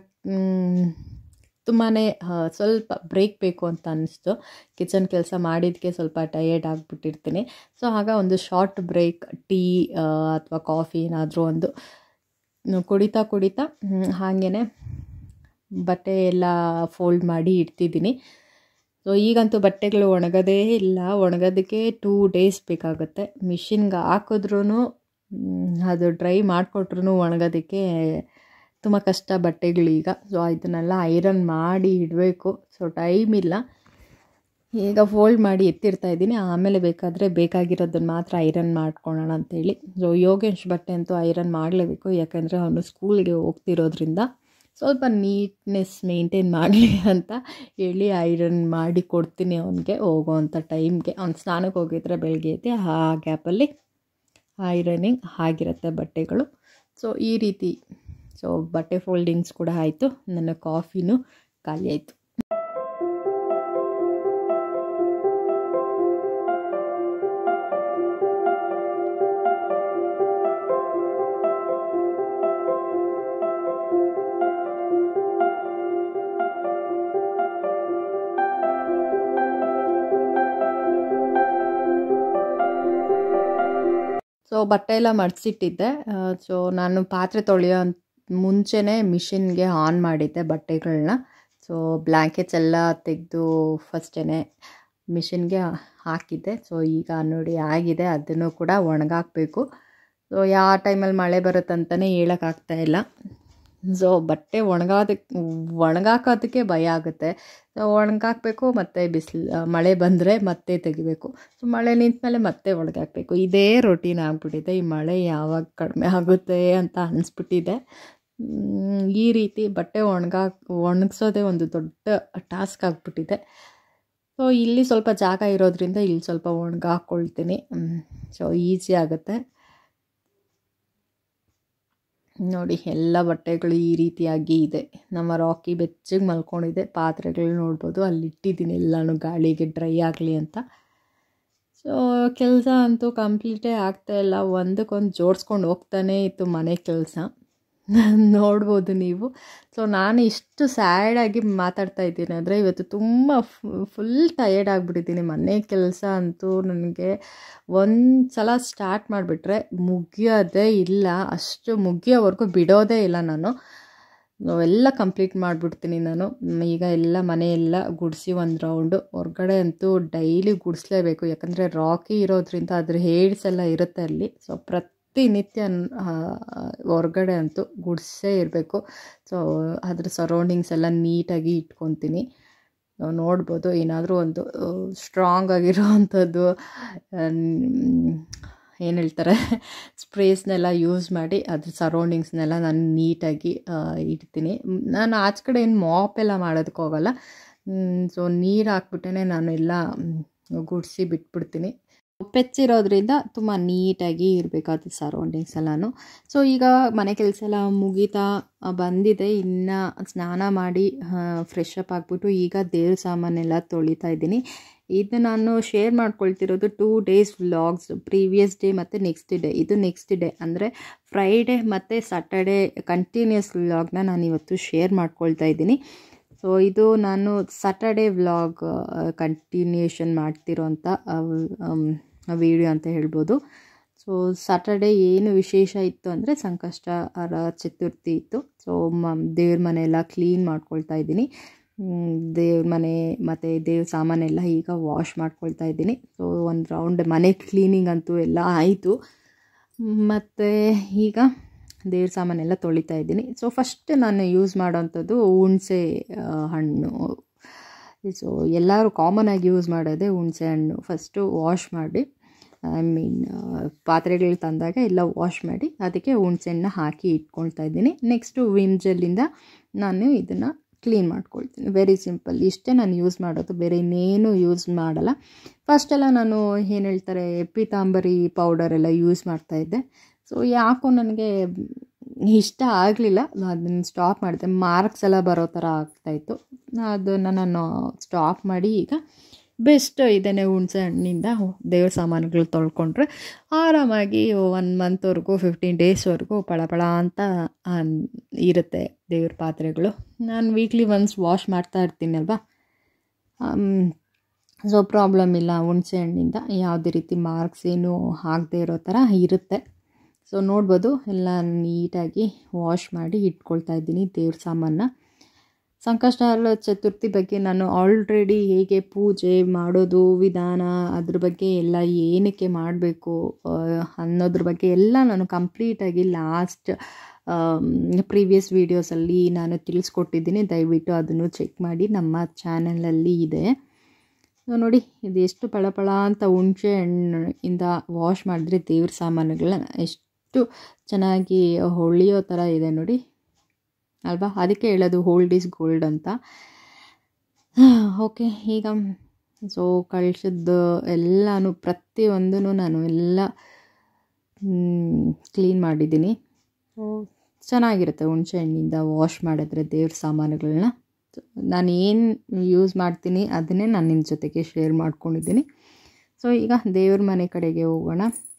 ತುಂಬಾ ಸ್ವಲ್ಪ ಬ್ರೇಕ್ ಬೇಕು ಅಂತ ಅನ್ನಿಸ್ತು ಕಿಚನ್ ಕೆಲಸ ಮಾಡಿದ್ದಕ್ಕೆ ಸ್ವಲ್ಪ ಟಯರ್ಡ್ ಆಗಿಬಿಟ್ಟಿರ್ತೀನಿ ಸೊ ಆಗ ಒಂದು ಶಾರ್ಟ್ ಬ್ರೇಕ್ ಟೀ ಅಥವಾ ಕಾಫಿ ಏನಾದರೂ ಒಂದು ಕುಡಿತಾ ಕುಡಿತಾ ಹಾಗೇ ಬಟ್ಟೆ ಎಲ್ಲ ಫೋಲ್ಡ್ ಮಾಡಿ ಇಡ್ತಿದ್ದೀನಿ ಸೊ ಈಗಂತೂ ಬಟ್ಟೆಗಳು ಒಣಗೋದೇ ಇಲ್ಲ ಒಣಗೋದಕ್ಕೆ ಟೂ ಡೇಸ್ ಬೇಕಾಗುತ್ತೆ ಮಿಷಿನ್ಗೆ ಹಾಕಿದ್ರೂ ಅದು ಡ್ರೈ ಮಾಡಿಕೊಟ್ರು ಒಣಗೋದಕ್ಕೆ ತುಂಬ ಕಷ್ಟ ಬಟ್ಟೆಗಳೀಗ ಸೊ ಇದನ್ನೆಲ್ಲ ಐರನ್ ಮಾಡಿ ಇಡಬೇಕು ಸೊ ಟೈಮ್ ಇಲ್ಲ ಈಗ ಫೋಲ್ಡ್ ಮಾಡಿ ಎತ್ತಿರ್ತಾ ಇದ್ದೀನಿ ಆಮೇಲೆ ಬೇಕಾದರೆ ಬೇಕಾಗಿರೋದನ್ನು ಮಾತ್ರ ಐರನ್ ಮಾಡ್ಕೊಳ್ಳೋಣ ಅಂತೇಳಿ ಸೊ ಯೋಗೇಶ್ ಬಟ್ಟೆ ಅಂತೂ ಐರನ್ ಮಾಡಲೇಬೇಕು ಯಾಕಂದರೆ ಅವನು ಸ್ಕೂಲ್ಗೆ ಹೋಗ್ತಿರೋದ್ರಿಂದ ಸ್ವಲ್ಪ ನೀಟ್ನೆಸ್ ಮೇಂಟೈನ್ ಮಾಡಲಿ ಅಂತ ಹೇಳಿ ಐರನ್ ಮಾಡಿ ಕೊಡ್ತೀನಿ ಅವನಿಗೆ ಹೋಗೋವಂಥ ಟೈಮ್ಗೆ ಅವ್ನು ಸ್ನಾನಕ್ಕೆ ಹೋಗಿದ್ರೆ ಬೆಳಗ್ಗೆ ಐತೆ ಆ ಗ್ಯಾಪಲ್ಲಿ ಐರನಿಂಗ್ ಆಗಿರುತ್ತೆ ಬಟ್ಟೆಗಳು ಸೊ ಈ ರೀತಿ ಸೊ ಬಟ್ಟೆ ಫೋಲ್ಡಿಂಗ್ಸ್ ಕೂಡ ಆಯಿತು ನನ್ನ ಕಾಫಿನೂ ಖಾಲಿ ಆಯಿತು ಸೊ ಬಟ್ಟೆ ಎಲ್ಲ ಮಡಿಸಿಟ್ಟಿದ್ದೆ ಸೊ ನಾನು ಪಾತ್ರೆ ತೊಳೆಯೋ ಮುಂಚೆನೇ ಮಿಷಿನ್ಗೆ ಆನ್ ಮಾಡಿದ್ದೆ ಬಟ್ಟೆಗಳನ್ನ ಸೊ ಬ್ಲ್ಯಾಂಕೆಟ್ಸ್ ಎಲ್ಲ ತೆಗೆದು ಫಸ್ಟೇ ಮಿಷಿನ್ಗೆ ಹಾಕಿದ್ದೆ ಸೊ ಈಗ ನೋಡಿ ಆಗಿದೆ ಅದನ್ನು ಕೂಡ ಒಣಗಾಕಬೇಕು ಸೊ ಯಾವ ಟೈಮಲ್ಲಿ ಮಳೆ ಬರುತ್ತಂತಲೇ ಹೇಳೋಕ್ಕಾಗ್ತಾ ಇಲ್ಲ ಸೊ ಬಟ್ಟೆ ಒಣಗಾದಕ್ಕೆ ಒಣಗಾಕೋದಕ್ಕೆ ಭಯ ಆಗುತ್ತೆ ಸೊ ಒಣಗಾಕಬೇಕು ಮತ್ತು ಬಿಸಿಲು ಮಳೆ ಬಂದರೆ ಮತ್ತೆ ತೆಗಿಬೇಕು ಸೊ ಮಳೆ ನಿಂತ ಮೇಲೆ ಮತ್ತೆ ಒಣಗಾಕಬೇಕು ಇದೇ ರೊಟೀನ್ ಆಗಿಬಿಟ್ಟಿದೆ ಈ ಮಳೆ ಯಾವಾಗ ಕಡಿಮೆ ಆಗುತ್ತೆ ಅಂತ ಅನಿಸ್ಬಿಟ್ಟಿದೆ ಈ ರೀತಿ ಬಟ್ಟೆ ಒಣಗಾಕ್ ಒಣಗಿಸೋದೇ ಒಂದು ದೊಡ್ಡ ಟಾಸ್ಕ್ ಆಗಿಬಿಟ್ಟಿದೆ ಸೊ ಇಲ್ಲಿ ಸ್ವಲ್ಪ ಜಾಗ ಇರೋದ್ರಿಂದ ಇಲ್ಲಿ ಸ್ವಲ್ಪ ಒಣಗಾಕ್ಕೊಳ್ತೀನಿ ಸೊ ಈಸಿ ಆಗುತ್ತೆ ನೋಡಿ ಎಲ್ಲ ಬಟ್ಟೆಗಳು ಈ ರೀತಿಯಾಗಿ ಇದೆ ನಮ್ಮ ರಾಕಿ ಬೆಚ್ಚಗೆ ಮಲ್ಕೊಂಡಿದೆ ಪಾತ್ರೆಗಳು ನೋಡ್ಬೋದು ಅಲ್ಲಿ ಇಟ್ಟಿದ್ದೀನಿ ಎಲ್ಲನೂ ಗಾಳಿಗೆ ಡ್ರೈ ಆಗಲಿ ಅಂತ ಸೊ ಕೆಲಸ ಅಂತೂ ಕಂಪ್ಲೀಟೇ ಆಗ್ತಾಯಿಲ್ಲ ಒಂದಕ್ಕೊಂದು ಜೋಡಿಸ್ಕೊಂಡು ಹೋಗ್ತಾನೇ ಇತ್ತು ಮನೆ ಕೆಲಸ ನೋಡ್ಬೋದು ನೀವು ಸೊ ನಾನು ಇಷ್ಟು ಸ್ಯಾಡಾಗಿ ಮಾತಾಡ್ತಾ ಇದ್ದೀನಿ ಅಂದರೆ ಇವತ್ತು ತುಂಬ ಫುಲ್ ಟಯರ್ಡ್ ಆಗಿಬಿಟ್ಟಿದ್ದೀನಿ ಮನೆ ಕೆಲಸ ಅಂತೂ ನನಗೆ ಒಂದು ಸಲ ಸ್ಟಾರ್ಟ್ ಮಾಡಿಬಿಟ್ರೆ ಮುಗಿಯೋದೇ ಇಲ್ಲ ಅಷ್ಟು ಮುಗಿಯೋವರೆಗೂ ಬಿಡೋದೇ ಇಲ್ಲ ನಾನು ಎಲ್ಲ ಕಂಪ್ಲೀಟ್ ಮಾಡಿಬಿಡ್ತೀನಿ ನಾನು ಈಗ ಎಲ್ಲ ಮನೆಯೆಲ್ಲ ಗುಡಿಸಿ ಒಂದು ರೌಂಡು ಹೊರ್ಗಡೆ ಅಂತೂ ಡೈಲಿ ಗುಡಿಸ್ಲೇಬೇಕು ಯಾಕಂದರೆ ರಾಕಿ ಇರೋದ್ರಿಂದ ಅದ್ರ ಹೇಡ್ಸ್ ಎಲ್ಲ ಇರುತ್ತೆ ಅಲ್ಲಿ ಸೊ ಪ್ರತಿ ಪ್ರತಿನಿತ್ಯ ಹೊರ್ಗಡೆ ಅಂತೂ ಗುಡಿಸೇ ಇರಬೇಕು ಸೊ ಅದ್ರ ಸರೌಂಡಿಂಗ್ಸ್ ಎಲ್ಲ ನೀಟಾಗಿ ಇಟ್ಕೊತೀನಿ ನಾವು ನೋಡ್ಬೋದು ಏನಾದರೂ ಒಂದು ಸ್ಟ್ರಾಂಗ್ ಆಗಿರೋ ಅಂಥದ್ದು ಏನು ಹೇಳ್ತಾರೆ ಸ್ಪ್ರೇಸ್ನೆಲ್ಲ ಯೂಸ್ ಮಾಡಿ ಅದ್ರ ಸರೌಂಡಿಂಗ್ಸ್ನೆಲ್ಲ ನಾನು ನೀಟಾಗಿ ಇಡ್ತೀನಿ ನಾನು ಆಚೆ ಕಡೆ ಏನು ಮಾಪ್ ಎಲ್ಲ ಮಾಡೋದಕ್ಕೆ ಹೋಗಲ್ಲ ಸೊ ನೀರು ಹಾಕ್ಬಿಟ್ಟೇ ನಾನು ಎಲ್ಲ ಗುಡಿಸಿ ಬಿಟ್ಬಿಡ್ತೀನಿ ಪೆಚ್ಚಿರೋದ್ರಿಂದ ತುಂಬ ನೀಟಾಗಿ ಇರಬೇಕಾದ ಸರೌಂಡಿಂಗ್ಸ್ ಎಲ್ಲನೂ ಸೊ ಈಗ ಮನೆ ಕೆಲಸ ಎಲ್ಲ ಮುಗೀತಾ ಬಂದಿದೆ ಇನ್ನು ಸ್ನಾನ ಮಾಡಿ ಫ್ರೆಶ್ ಅಪ್ ಆಗಿಬಿಟ್ಟು ಈಗ ದೇವ್ರ ಸಾಮಾನೆಲ್ಲ ತೊಳಿತಾ ಇದ್ದೀನಿ ಇದು ನಾನು ಶೇರ್ ಮಾಡ್ಕೊಳ್ತಿರೋದು two days vlogs previous day ಮತ್ತು ನೆಕ್ಸ್ಟ್ ಡೇ ಇದು ನೆಕ್ಸ್ಟ್ ಡೇ ಅಂದರೆ ಫ್ರೈಡೇ ಮತ್ತು ಸ್ಯಾಟರ್ಡೇ ಕಂಟಿನ್ಯೂಸ್ ವ್ಲಾಗ್ನ ನಾನು ಇವತ್ತು ಶೇರ್ ಮಾಡ್ಕೊಳ್ತಾ ಇದ್ದೀನಿ ಸೊ ಇದು ನಾನು ಸ್ಯಾಟರ್ಡೇ ವ್ಲಾಗ್ ಕಂಟಿನ್ಯೂಷನ್ ಮಾಡ್ತಿರೋಂಥ ವಿಡಿಯೋ ಅಂತ ಹೇಳ್ಬೋದು ಸೊ ಸ್ಯಾಟರ್ಡೇ ಏನು ವಿಶೇಷ ಇತ್ತು ಅಂದರೆ ಸಂಕಷ್ಟಹರ ಚತುರ್ಥಿ ಇತ್ತು ಸೊ ಮ ದೇವ್ರ ಮನೆಯೆಲ್ಲ ಕ್ಲೀನ್ ಮಾಡ್ಕೊಳ್ತಾ ಇದ್ದೀನಿ ದೇವ್ರ ಮನೆ ಮತ್ತು ದೇವ್ರ ಸಾಮಾನೆಲ್ಲ ಈಗ ವಾಶ್ ಮಾಡ್ಕೊಳ್ತಾ ಇದ್ದೀನಿ ಸೊ ಒಂದು ರೌಂಡ್ ಮನೆ ಕ್ಲೀನಿಂಗ್ ಅಂತೂ ಎಲ್ಲ ಆಯಿತು ಮತ್ತು ಈಗ ದೇವ್ರ ಸಾಮಾನೆಲ್ಲ ತೊಳಿತಾ ಇದ್ದೀನಿ ಸೊ ಫಸ್ಟ್ ನಾನು ಯೂಸ್ ಮಾಡೋವಂಥದ್ದು ಹುಣಸೆ ಹಣ್ಣು ಸೊ ಎಲ್ಲರೂ ಕಾಮನ್ ಆಗಿ ಯೂಸ್ ಮಾಡೋದೇ ಹುಣಸೆ ಹಣ್ಣು ಫಸ್ಟು ವಾಶ್ ಮಾಡಿ ಐ ಮೀನ್ ಪಾತ್ರೆಗಳು ತಂದಾಗ ಎಲ್ಲ ವಾಶ್ ಮಾಡಿ ಅದಕ್ಕೆ ಹುಣಸೆಹಣ್ಣ ಹಾಕಿ ಇಟ್ಕೊಳ್ತಾ ಇದ್ದೀನಿ ನೆಕ್ಸ್ಟು ವಿಮ್ ಜೆಲ್ಲಿಂದ ನಾನು ಇದನ್ನು ಕ್ಲೀನ್ ಮಾಡ್ಕೊಳ್ತೀನಿ ವೆರಿ ಸಿಂಪಲ್ ಇಷ್ಟೇ ನಾನು ಯೂಸ್ ಮಾಡೋದು ಬೇರೆ ಇನ್ನೇನು ಯೂಸ್ ಮಾಡಲ್ಲ ಫಸ್ಟೆಲ್ಲ ನಾನು ಏನು ಹೇಳ್ತಾರೆ ಪೀತಾಂಬರಿ ಪೌಡರ್ ಎಲ್ಲ ಯೂಸ್ ಮಾಡ್ತಾಯಿದ್ದೆ ಸೊ ಯಾಕೋ ನನಗೆ ಇಷ್ಟ ಆಗಲಿಲ್ಲ ಅದನ್ನು ಸ್ಟಾಪ್ ಮಾಡಿದೆ ಮಾರ್ಕ್ಸ್ ಎಲ್ಲ ಬರೋ ಥರ ಆಗ್ತಾಯಿತ್ತು ಅದನ್ನು ನಾನು ಸ್ಟಾಪ್ ಮಾಡಿ ಈಗ ಬೆಸ್ಟ್ ಇದೇನೆ ಹುಣಸೆ ಹಣ್ಣಿಂದ ದೇವ್ರ ಸಾಮಾನುಗಳು ತೊಳ್ಕೊಂಡ್ರೆ ಆರಾಮಾಗಿ ಒನ್ ಮಂತ್ವರೆಗೂ ಫಿಫ್ಟೀನ್ ಡೇಸ್ವರೆಗೂ ಪಳಪಳ ಅಂತ ಇರುತ್ತೆ ದೇವ್ರ ಪಾತ್ರೆಗಳು ನಾನು ವೀಕ್ಲಿ ಒನ್ಸ್ ವಾಶ್ ಮಾಡ್ತಾ ಇರ್ತೀನಿ ಅಲ್ವಾ ಸೊ ಪ್ರಾಬ್ಲಮ್ ಇಲ್ಲ ಹುಣಸೆ ಹಣ್ಣಿಂದ ಯಾವುದೇ ರೀತಿ ಮಾರ್ಕ್ಸ್ ಏನು ಆಗದೆ ಇರೋ ಥರ ಇರುತ್ತೆ ಸೊ ನೋಡ್ಬೋದು ಎಲ್ಲ ನೀಟಾಗಿ ವಾಶ್ ಮಾಡಿ ಇಟ್ಕೊಳ್ತಾ ಇದ್ದೀನಿ ದೇವ್ರ ಸಾಮಾನ ಸಂಕಷ್ಟಹರ ಚತುರ್ಥಿ ಬಗ್ಗೆ ನಾನು ಆಲ್ರೆಡಿ ಹೇಗೆ ಪೂಜೆ ಮಾಡೋದು ವಿಧಾನ ಅದ್ರ ಬಗ್ಗೆ ಎಲ್ಲ ಏನಕ್ಕೆ ಮಾಡಬೇಕು ಅನ್ನೋದ್ರ ಬಗ್ಗೆ ಎಲ್ಲ ನಾನು ಕಂಪ್ಲೀಟಾಗಿ ಲಾಸ್ಟ್ ಪ್ರೀವಿಯಸ್ ವೀಡಿಯೋಸಲ್ಲಿ ನಾನು ತಿಳಿಸ್ಕೊಟ್ಟಿದ್ದೀನಿ ದಯವಿಟ್ಟು ಅದನ್ನು ಚೆಕ್ ಮಾಡಿ ನಮ್ಮ ಚಾನಲಲ್ಲಿ ಇದೆ ಸೊ ನೋಡಿ ಇದು ಎಷ್ಟು ಪಳಪಳ ಅಂತ ಹುಣಸೆ ಹಣ್ಣಿಂದ ವಾಶ್ ಮಾಡಿದ್ರೆ ದೇವ್ರ ಸಾಮಾನುಗಳನ್ನ ಎಷ್ಟು ಚೆನ್ನಾಗಿ ಹೊಳೆಯೋ ಥರ ಇದೆ ನೋಡಿ ಅಲ್ವಾ ಅದಕ್ಕೆ ಹೇಳೋದು ಹೋಲ್ಡ್ ಈಸ್ ಗೋಲ್ಡ್ ಅಂತ ಓಕೆ ಈಗ ಸೊ ಕಳ್ಸದ್ದು ಎಲ್ಲನೂ ಪ್ರತಿಯೊಂದೂ ನಾನು ಎಲ್ಲ ಕ್ಲೀನ್ ಮಾಡಿದ್ದೀನಿ ಸೊ ಚೆನ್ನಾಗಿರುತ್ತೆ ಹುಣಸೆ ಹಣ್ಣಿಂದ ವಾಶ್ ಮಾಡಿದ್ರೆ ದೇವ್ರ ಸಾಮಾನುಗಳನ್ನ ನಾನು ಏನು ಯೂಸ್ ಮಾಡ್ತೀನಿ ಅದನ್ನೇ ನಾನು ನಿಮ್ಮ ಜೊತೆಗೆ ಶೇರ್ ಮಾಡ್ಕೊಂಡಿದ್ದೀನಿ ಸೊ ಈಗ ದೇವ್ರ ಮನೆ ಕಡೆಗೆ ಹೋಗೋಣ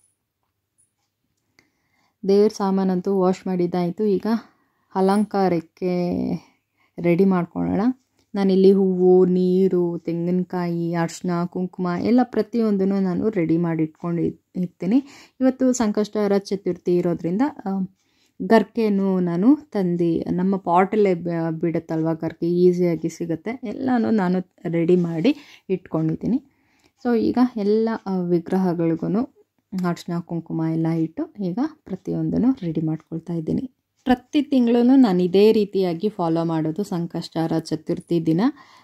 ದೇವ್ರ ಸಾಮಾನಂತೂ ವಾಶ್ ಮಾಡಿದ್ದಾಯಿತು ಈಗ ಅಲಂಕಾರಕ್ಕೆ ರೆಡಿ ಮಾಡ್ಕೊಳ್ಳೋಣ ನಾನಿಲ್ಲಿ ಹೂವು ನೀರು ತೆಂಗಿನಕಾಯಿ ಅರ್ಶಿನ ಕುಂಕುಮ ಎಲ್ಲ ಪ್ರತಿಯೊಂದನ್ನು ನಾನು ರೆಡಿ ಮಾಡಿ ಇಟ್ಕೊಂಡು ಇರ್ತೀನಿ ಇವತ್ತು ಸಂಕಷ್ಟಹರ ಚತುರ್ಥಿ ಇರೋದ್ರಿಂದ ಗರ್ಕೆನೂ ನಾನು ತಂದು ನಮ್ಮ ಪಾಟಲ್ಲೇ ಬಿಡುತ್ತಲ್ವ ಗರ್ಕೆ ಈಸಿಯಾಗಿ ಸಿಗುತ್ತೆ ಎಲ್ಲನೂ ನಾನು ರೆಡಿ ಮಾಡಿ ಇಟ್ಕೊಂಡಿದ್ದೀನಿ ಸೊ ಈಗ ಎಲ್ಲ ವಿಗ್ರಹಗಳಿಗೂ ಅರ್ಶಿನ ಕುಂಕುಮ ಎಲ್ಲ ಇಟ್ಟು ಈಗ ಪ್ರತಿಯೊಂದನ್ನು ರೆಡಿ ಮಾಡ್ಕೊಳ್ತಾ ಇದ್ದೀನಿ ಪ್ರತಿ ತಿಂಗಳು ನಾನು ಇದೇ ರೀತಿಯಾಗಿ ಫಾಲೋ ಮಾಡೋದು ಸಂಕಷ್ಟಹರ ಚತುರ್ಥಿ ದಿನ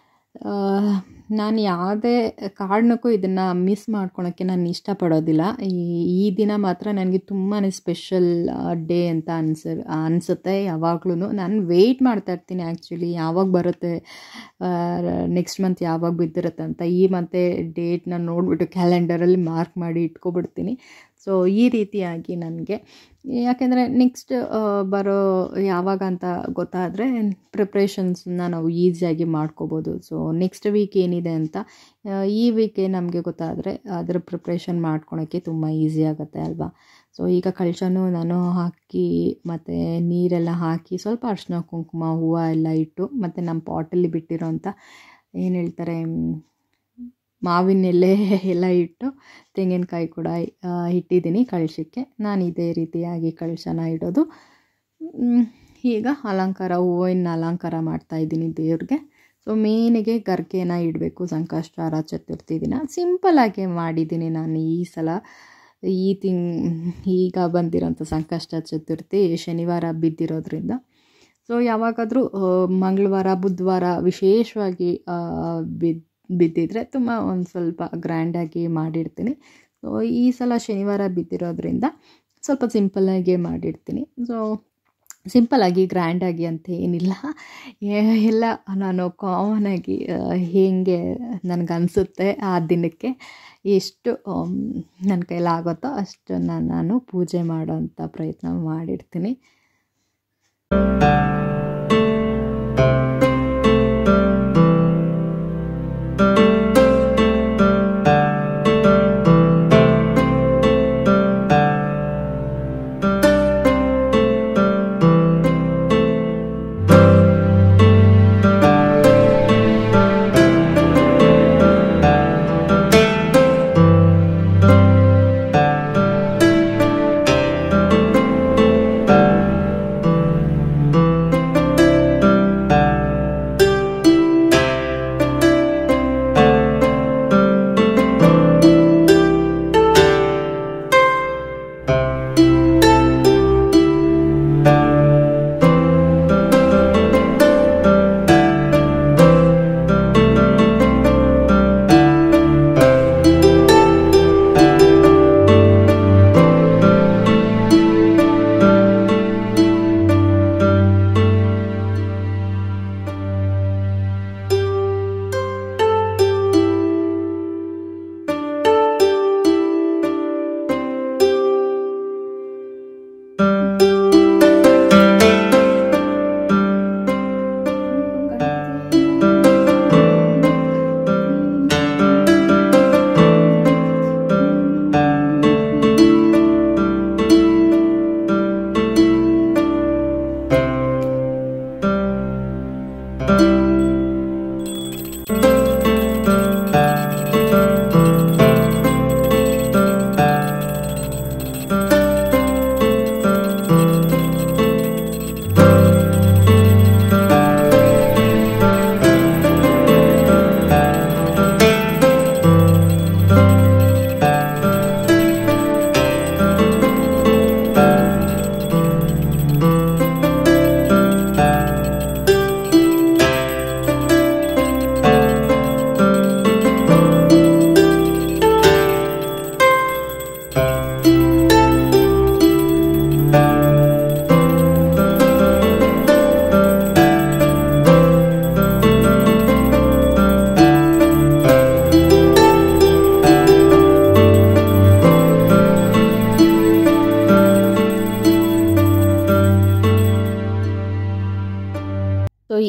ನಾನು ಯಾವುದೇ ಕಾರಣಕ್ಕೂ ಇದನ್ನು ಮಿಸ್ ಮಾಡ್ಕೊಳೋಕ್ಕೆ ನಾನು ಇಷ್ಟಪಡೋದಿಲ್ಲ ಈ ಈ ದಿನ ಮಾತ್ರ ನನಗೆ ತುಂಬಾ ಸ್ಪೆಷಲ್ ಡೇ ಅಂತ ಅನ್ಸ ಅನಿಸುತ್ತೆ ಯಾವಾಗ್ಲೂ ನಾನು ವೆಯ್ಟ್ ಮಾಡ್ತಾ ಇರ್ತೀನಿ ಆ್ಯಕ್ಚುಲಿ ಯಾವಾಗ ಬರುತ್ತೆ ನೆಕ್ಸ್ಟ್ ಮಂತ್ ಯಾವಾಗ ಬಿದ್ದಿರುತ್ತೆ ಅಂತ ಈ ಮತ್ತೆ ಡೇಟ್ನ ನೋಡಿಬಿಟ್ಟು ಕ್ಯಾಲೆಂಡರಲ್ಲಿ ಮಾರ್ಕ್ ಮಾಡಿ ಇಟ್ಕೊಬಿಡ್ತೀನಿ ಸೊ ಈ ರೀತಿಯಾಗಿ ನನಗೆ ಯಾಕೆಂದರೆ ನೆಕ್ಸ್ಟ್ ಬರೋ ಯಾವಾಗ ಅಂತ ಗೊತ್ತಾದರೆ ಪ್ರಿಪ್ರೇಷನ್ಸನ್ನ ನಾವು ಈಸಿಯಾಗಿ ಮಾಡ್ಕೋಬೋದು ಸೊ ನೆಕ್ಸ್ಟ್ ವೀಕ್ ಏನಿದೆ ಅಂತ ಈ ವೀಕೆ ನಮಗೆ ಗೊತ್ತಾದರೆ ಅದರ ಪ್ರಿಪ್ರೇಷನ್ ಮಾಡ್ಕೊಳೋಕ್ಕೆ ತುಂಬ ಈಸಿ ಆಗುತ್ತೆ ಅಲ್ವಾ ಸೊ ಈಗ ಕಳಶನೂ ನಾನು ಹಾಕಿ ಮತ್ತು ನೀರೆಲ್ಲ ಹಾಕಿ ಸ್ವಲ್ಪ ಅರ್ಶಿನ ಕುಂಕುಮ ಹೂವು ಎಲ್ಲ ಇಟ್ಟು ಮತ್ತು ನಮ್ಮ ಪಾಟಲ್ಲಿ ಬಿಟ್ಟಿರೋಂಥ ಏನು ಹೇಳ್ತಾರೆ ಮಾವಿನ ಎಲೆ ಎಲ್ಲ ಇಟ್ಟು ತೆಂಗಿನಕಾಯಿ ಕೂಡ ಇಟ್ಟಿದ್ದೀನಿ ಕಳಶಕ್ಕೆ ನಾನು ಇದೇ ರೀತಿಯಾಗಿ ಕಳಶನ ಇಡೋದು ಈಗ ಅಲಂಕಾರ ಹೂವಿನ ಅಲಂಕಾರ ಮಾಡ್ತಾಯಿದ್ದೀನಿ ದೇವ್ರಿಗೆ ಸೊ ಮೇನಿಗೆ ಗರ್ಗೆನ ಇಡಬೇಕು ಸಂಕಷ್ಟಹರ ಚತುರ್ಥಿ ದಿನ ಸಿಂಪಲಾಗಿ ಮಾಡಿದ್ದೀನಿ ನಾನು ಈ ಸಲ ಈ ತಿಂಗ್ ಈಗ ಬಂದಿರೋಂಥ ಸಂಕಷ್ಟ ಚತುರ್ಥಿ ಶನಿವಾರ ಬಿದ್ದಿರೋದ್ರಿಂದ ಸೊ ಯಾವಾಗಾದರೂ ಮಂಗಳವಾರ ಬುಧವಾರ ವಿಶೇಷವಾಗಿ ಬಿದ್ದು ಬಿದ್ದಿದ್ರೆ ತುಂಬ ಒಂದು ಸ್ವಲ್ಪ ಗ್ರ್ಯಾಂಡಾಗಿ ಮಾಡಿರ್ತೀನಿ ಸೊ ಈ ಸಲ ಶನಿವಾರ ಬಿದ್ದಿರೋದ್ರಿಂದ ಸ್ವಲ್ಪ ಸಿಂಪಲ್ಲಾಗಿ ಮಾಡಿರ್ತೀನಿ ಸೊ ಸಿಂಪಲ್ಲಾಗಿ ಗ್ರ್ಯಾಂಡಾಗಿ ಅಂತ ಏನಿಲ್ಲ ಎಲ್ಲ ನಾನು ಕಾಮನಾಗಿ ಹೇಗೆ ನನಗನ್ಸುತ್ತೆ ಆ ದಿನಕ್ಕೆ ಎಷ್ಟು ನನ್ನ ಕೈಲಾಗುತ್ತೋ ಅಷ್ಟನ್ನು ನಾನು ಪೂಜೆ ಮಾಡೋಂಥ ಪ್ರಯತ್ನ ಮಾಡಿರ್ತೀನಿ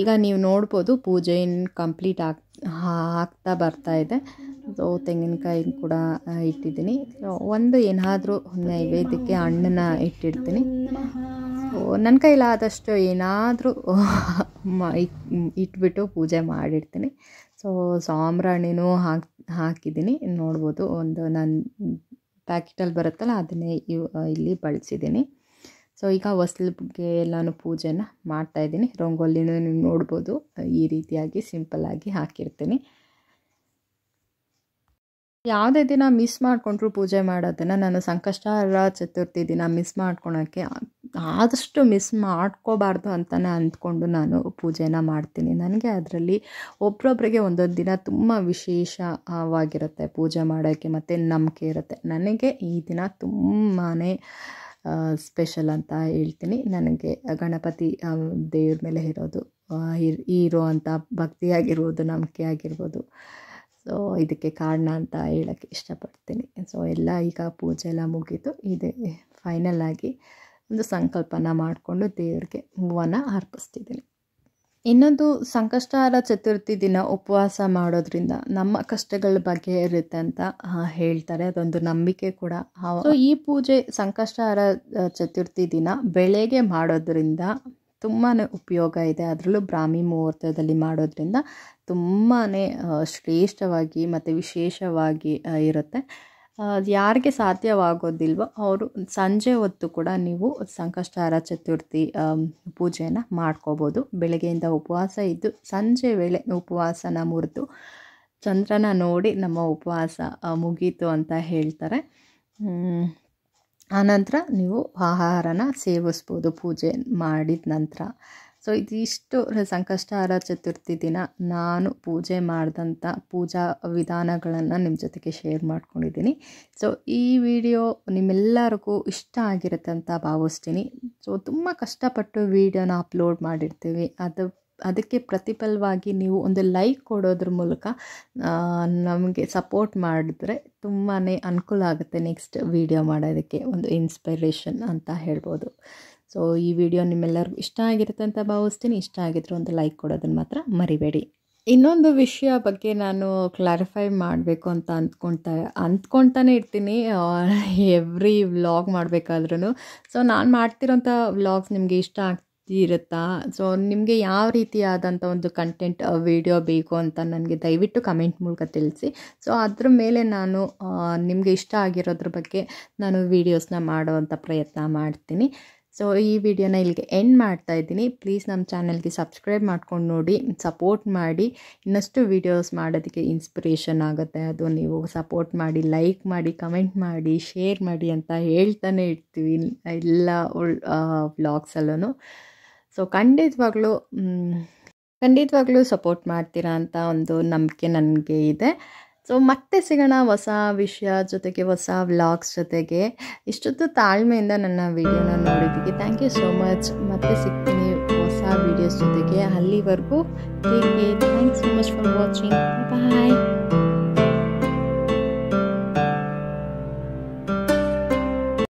ಈಗ ನೀವು ನೋಡ್ಬೋದು ಪೂಜೆ ಇನ್ನು ಕಂಪ್ಲೀಟ್ ಆಗ್ ಆಗ್ತಾ ಬರ್ತಾ ಇದೆ ಸೊ ತೆಂಗಿನಕಾಯಿ ಕೂಡ ಆ, ಇಟ್ಟಿದ್ದೀನಿ ಸೊ ಒಂದು ಏನಾದರೂ ನೈವೇದ್ಯಕ್ಕೆ ಹಣ್ಣನ್ನ ಇಟ್ಟಿರ್ತೀನಿ ಸೊ ನನ್ನ ಕೈಲಾದಷ್ಟು ಏನಾದರೂ ಇಟ್ಬಿಟ್ಟು ಪೂಜೆ ಮಾಡಿರ್ತೀನಿ ಸೊ ಸಾಂಬ್ರಾಣಿನೂ ಹಾಕಿ ಹಾಕಿದ್ದೀನಿ ನೋಡ್ಬೋದು ಒಂದು ನನ್ನ ಪ್ಯಾಕೆಟಲ್ಲಿ ಬರುತ್ತಲ್ಲ ಅದನ್ನೇ ಇವ್ ಇಲ್ಲಿ ಬಳಸಿದ್ದೀನಿ ಸೊ ಈಗ ಹೊಸ್ಲಿಗೆ ಎಲ್ಲನೂ ಪೂಜೆನ ಮಾಡ್ತಾಯಿದ್ದೀನಿ ರಂಗೋಲಿನೂ ನೀವು ನೋಡ್ಬೋದು ಈ ರೀತಿಯಾಗಿ ಸಿಂಪಲ್ಲಾಗಿ ಹಾಕಿರ್ತೀನಿ ಯಾವುದೇ ದಿನ ಮಿಸ್ ಮಾಡಿಕೊಂಡ್ರು ಪೂಜೆ ಮಾಡೋದನ್ನು ನಾನು ಸಂಕಷ್ಟಹರ ಚತುರ್ಥಿ ದಿನ ಮಿಸ್ ಮಾಡ್ಕೊಳಕ್ಕೆ ಆದಷ್ಟು ಮಿಸ್ ಮಾಡ್ಕೋಬಾರ್ದು ಅಂತಲೇ ಅಂದ್ಕೊಂಡು ನಾನು ಪೂಜೆನ ಮಾಡ್ತೀನಿ ನನಗೆ ಅದರಲ್ಲಿ ಒಬ್ರೊಬ್ರಿಗೆ ಒಂದೊಂದು ದಿನ ತುಂಬ ವಿಶೇಷವಾಗಿರುತ್ತೆ ಪೂಜೆ ಮಾಡೋಕ್ಕೆ ಮತ್ತು ನಂಬಿಕೆ ಇರುತ್ತೆ ನನಗೆ ಈ ದಿನ ತುಂಬಾ ಸ್ಪೆಷಲ್ ಅಂತ ಹೇಳ್ತೀನಿ ನನಗೆ ಗಣಪತಿ ದೇವ್ರ ಮೇಲೆ ಇರೋದು ಆ, ಇರ್- ಇರೋ ಅಂಥ ಭಕ್ತಿಯಾಗಿರ್ಬೋದು ನಂಬಿಕೆ ಆಗಿರ್ಬೋದು ಸೊ ಇದಕ್ಕೆ ಕಾರಣ ಅಂತ ಹೇಳೋಕ್ಕೆ ಇಷ್ಟಪಡ್ತೀನಿ ಸೊ ಎಲ್ಲ ಈಗ ಪೂಜೆ ಎಲ್ಲ ಮುಗೀತು ಇದೆ ಫೈನಲ್ ಆಗಿ ಒಂದು ಸಂಕಲ್ಪನ ಮಾಡಿಕೊಂಡು ದೇವ್ರಿಗೆ ಹೂವನ್ನು ಅರ್ಪಿಸ್ತಿದ್ದೀನಿ ಇನ್ನೊಂದು ಸಂಕಷ್ಟಹಾರ ಚತುರ್ಥಿ ದಿನ ಉಪವಾಸ ಮಾಡೋದ್ರಿಂದ ನಮ್ಮ ಕಷ್ಟಗಳ ಬಗ್ಗೆ ಇರುತ್ತೆ ಅಂತ ಆ, ಹೇಳ್ತಾರೆ ಅದೊಂದು ನಂಬಿಕೆ ಕೂಡ ಸೊ ಈ ಪೂಜೆ ಸಂಕಷ್ಟಹಾರ ಆ, ಚತುರ್ಥಿ ದಿನ ಬೆಳಗ್ಗೆ ಮಾಡೋದ್ರಿಂದ ತುಂಬಾ ಉಪಯೋಗ ಇದೆ ಅದರಲ್ಲೂ ಬ್ರಾಹ್ಮಿ ಮುಹೂರ್ತದಲ್ಲಿ ಮಾಡೋದ್ರಿಂದ ತುಂಬಾ ಶ್ರೇಷ್ಠವಾಗಿ ಮತ್ತು ವಿಶೇಷವಾಗಿ ಆ, ಇರುತ್ತೆ ಆ, ಯಾರಿಗೆ ಸಾಧ್ಯವಾಗೋದಿಲ್ವೋ ಅವರು ಸಂಜೆ ಹೊತ್ತು ಕೂಡ ನೀವು ಸಂಕಷ್ಟಹಾರ ಚತುರ್ಥಿ ಪೂಜೆಯನ್ನು ಮಾಡ್ಕೋಬೋದು ಬೆಳಗ್ಗೆಯಿಂದ ಉಪವಾಸ ಇದ್ದು ಸಂಜೆ ವೇಳೆ ಉಪವಾಸನ ಮುರಿದು ಚಂದ್ರನ ನೋಡಿ ನಮ್ಮ ಉಪವಾಸ ಆ, ಮುಗೀತು ಅಂತ ಹೇಳ್ತಾರೆ ಹ್ಮ್. ಆನಂತರ ನೀವು ಆಹಾರನ ಸೇವಿಸ್ಬೋದು ಪೂಜೆ ಮಾಡಿದ ನಂತರ ಸೊ ಇದಿಷ್ಟು ಸಂಕಷ್ಟಹಾರ ಚತುರ್ಥಿ ದಿನ ನಾನು ಪೂಜೆ ಮಾಡಿದಂಥ ಪೂಜಾ ವಿಧಾನಗಳನ್ನು ನಿಮ್ಮ ಜೊತೆಗೆ ಶೇರ್ ಮಾಡ್ಕೊಂಡಿದ್ದೀನಿ ಸೊ ಈ ವಿಡಿಯೋ ನಿಮ್ಮೆಲ್ಲರಿಗೂ ಇಷ್ಟ ಆಗಿರುತ್ತೆ ಅಂತ ಭಾವಿಸ್ತೀನಿ ಸೊ ತುಂಬ ಕಷ್ಟಪಟ್ಟು ವಿಡಿಯೋನ ಅಪ್ಲೋಡ್ ಮಾಡಿರ್ತೀವಿ ಅದು ಅದಕ್ಕೆ ಪ್ರತಿಫಲವಾಗಿ ನೀವು ಒಂದು ಲೈಕ್ ಕೊಡೋದ್ರ ಮೂಲಕ ನಮಗೆ ಸಪೋರ್ಟ್ ಮಾಡಿದ್ರೆ ತುಂಬಾ ಅನುಕೂಲ ಆಗುತ್ತೆ ನೆಕ್ಸ್ಟ್ ವಿಡಿಯೋ ಮಾಡೋದಕ್ಕೆ ಒಂದು ಇನ್ಸ್ಪಿರೇಷನ್ ಅಂತ ಹೇಳ್ಬೋದು ಸೊ ಈ ವಿಡಿಯೋ ನಿಮ್ಮೆಲ್ಲರಿಗೂ ಇಷ್ಟ ಆಗಿರುತ್ತೆ ಅಂತ ಭಾವಿಸ್ತೀನಿ ಇಷ್ಟ ಆಗಿದ್ರೆ ಒಂದು ಲೈಕ್ ಕೊಡೋದನ್ನು ಮಾತ್ರ ಮರಿಬೇಡಿ ಇನ್ನೊಂದು ವಿಷಯ ಬಗ್ಗೆ ನಾನು ಕ್ಲಾರಿಫೈ ಮಾಡಬೇಕು ಅಂತ ಅಂದ್ಕೊಳ್ತಾ ಅಂದ್ಕೊಳ್ತಾನೆ ಇರ್ತೀನಿ ಎವ್ರಿ ವ್ಲಾಗ್ ಮಾಡಬೇಕಾದ್ರೂ ಸೊ ನಾನು ಮಾಡ್ತಿರೋಂಥ ವ್ಲಾಗ್ಸ್ ನಿಮಗೆ ಇಷ್ಟ ಆಗ್ತಿರುತ್ತಾ ಸೊ ನಿಮಗೆ ಯಾವ ರೀತಿಯಾದಂಥ ಒಂದು ಕಂಟೆಂಟ್ ವಿಡಿಯೋ ಬೇಕು ಅಂತ ನನಗೆ ದಯವಿಟ್ಟು ಕಮೆಂಟ್ ಮೂಲಕ ತಿಳಿಸಿ ಸೊ ಅದ್ರ ಮೇಲೆ ನಾನು ನಿಮಗೆ ಇಷ್ಟ ಆಗಿರೋದ್ರ ಬಗ್ಗೆ ನಾನು ವೀಡಿಯೋಸ್ನ ಮಾಡೋವಂಥ ಪ್ರಯತ್ನ ಮಾಡ್ತೀನಿ ಸೊ ಈ ವಿಡಿಯೋನ ಇಲ್ಲಿಗೆ ಎಂಡ್ ಮಾಡ್ತಾ ಇದ್ದೀನಿ ಪ್ಲೀಸ್ ನಮ್ಮ ಚಾನಲ್ಗೆ ಸಬ್ಸ್ಕ್ರೈಬ್ ಮಾಡ್ಕೊಂಡು ನೋಡಿ ಸಪೋರ್ಟ್ ಮಾಡಿ ಇನ್ನಷ್ಟು ವೀಡಿಯೋಸ್ ಮಾಡೋದಕ್ಕೆ ಇನ್ಸ್ಪಿರೇಷನ್ ಆಗುತ್ತೆ ಅದು ನೀವು ಸಪೋರ್ಟ್ ಮಾಡಿ ಲೈಕ್ ಮಾಡಿ ಕಮೆಂಟ್ ಮಾಡಿ ಶೇರ್ ಮಾಡಿ ಅಂತ ಹೇಳ್ತಾನೆ ಇರ್ತೀವಿ ಎಲ್ಲ ವ್ಲಾಗ್ಸಲ್ಲೂ ಸೊ ಖಂಡಿತವಾಗ್ಲೂ ಮ್, ಖಂಡಿತವಾಗ್ಲೂ ಸಪೋರ್ಟ್ ಮಾಡ್ತೀರಾ ಅಂತ ಒಂದು ನಂಬಿಕೆ ನನಗೆ ಇದೆ ಸೊ ಮತ್ತೆ ಸಿಗೋಣ ಹೊಸ ವಿಷಯ ಜೊತೆಗೆ ಹೊಸ ವ್ಲಾಗ್ಸ್ ಜೊತೆಗೆ ಇಷ್ಟೊತ್ತು ತಾಳ್ಮೆಯಿಂದ ನನ್ನ ವಿಡಿಯೋನ ನೋಡಿದ್ದಕ್ಕೆ ಥ್ಯಾಂಕ್ ಯು ಸೋ ಮಚ್ ಮತ್ತೆ ಸಿಗ್ತೀನಿ ಹೊಸ ವೀಡಿಯೋಸ್ ಜೊತೆಗೆ ಅಲ್ಲಿವರೆಗೂ take care thanks so much for watching